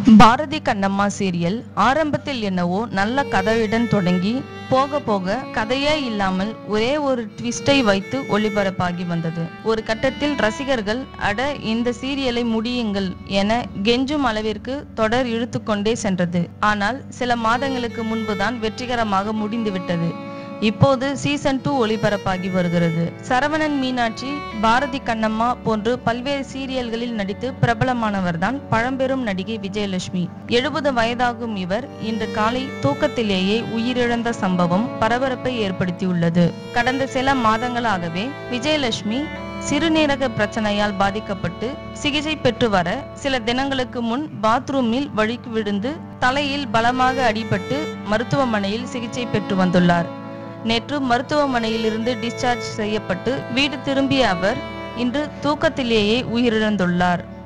Bharathi Kannamma serial ஆரம்பத்தில் என்னவோ நல்ல கதையுடன் தொடங்கி போக போக கதையே இல்லாமல் ஒரே ஒரு ட்விஸ்டை வைத்து ஒளிபரப்பாகி வந்தது ஒரு கட்டத்தில் ரசிகர்கள் அட இந்த சீரியலை முடியுங்கள் என கெஞ்சும் அளவிற்கு தொடர் இழுத்துக்கொண்டே சென்றது ஆனால் சில மாதங்களுக்கு முன்புதான் வெற்றிகரமாக முடிந்துவிட்டது இப்போது சீசன் டூ ஒளிபரப்பாகி வருகிறது சரவணன் மீனாட்சி பாரதி கண்ணம்மா போன்று பல்வேறு சீரியல்களில் நடித்து பிரபலமானவர்தான் பழம்பெரும் நடிகை விஜயலட்சுமி எழுபது வயதாகும் இவர் இன்று காலை தூக்கத்திலேயே உயிரிழந்த சம்பவம் பரபரப்பை ஏற்படுத்தியுள்ளது கடந்த சில மாதங்களாகவே விஜயலட்சுமி சிறுநீரக பிரச்சனையால் பாதிக்கப்பட்டு சிகிச்சை பெற்று வர சில தினங்களுக்கு முன் பாத்ரூமில் வழுக்கி விழுந்து தலையில் பலமாக அடிபட்டு மருத்துவமனையில் சிகிச்சை பெற்று வந்துள்ளார் நேற்று மருத்துவமனையிலிருந்து டிஸ்சார்ஜ் செய்யப்பட்டு வீடு திரும்பிய அவர் இன்று தூக்கத்திலேயே உயிரிழந்துள்ளார்